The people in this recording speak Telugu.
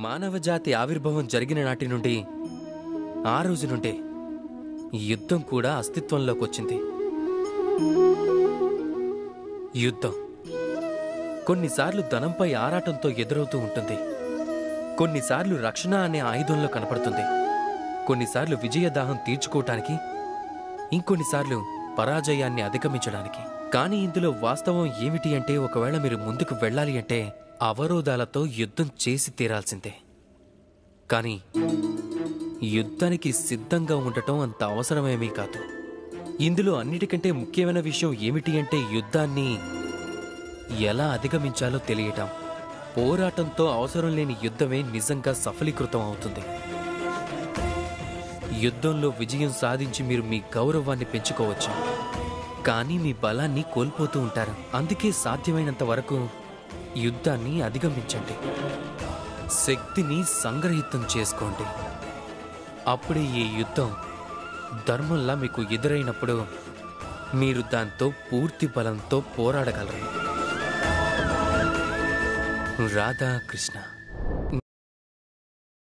మానవ జాతి ఆవిర్భావం జరిగిన నాటి నుండి ఆ రోజు నుండే యుద్ధం కూడా అస్తిత్వంలోకి వచ్చింది యుద్ధం కొన్నిసార్లు ధనంపై ఆరాటంతో ఎదురవుతూ ఉంటుంది కొన్నిసార్లు రక్షణ అనే ఆయుధంలో కనపడుతుంది కొన్నిసార్లు విజయదాహం తీర్చుకోవటానికి ఇంకొన్నిసార్లు పరాజయాన్ని అధిగమించడానికి కానీ ఇందులో వాస్తవం ఏమిటి అంటే ఒకవేళ మీరు ముందుకు వెళ్ళాలి అంటే అవరోధాలతో యుద్ధం చేసి తీరాల్సిందే కానీ యుద్ధానికి సిద్ధంగా ఉండటం అంత అవసరమేమీ కాదు ఇందులో అన్నిటికంటే ముఖ్యమైన విషయం ఏమిటి అంటే యుద్ధాన్ని ఎలా అధిగమించాలో తెలియటం పోరాటంతో అవసరం లేని యుద్ధమే నిజంగా సఫలీకృతం అవుతుంది యుద్ధంలో విజయం సాధించి మీరు మీ గౌరవాన్ని పెంచుకోవచ్చు కానీ మీ బలాన్ని కోల్పోతూ ఉంటారు అందుకే సాధ్యమైనంత వరకు యుద్ధాన్ని అధిగమించండి శక్తిని సంగ్రహితం చేసుకోండి అప్పుడే ఈ యుద్ధం ధర్మంలా మీకు ఎదురైనప్పుడు మీరు దాంతో పూర్తి బలంతో పోరాడగలరు రాధాకృష్ణ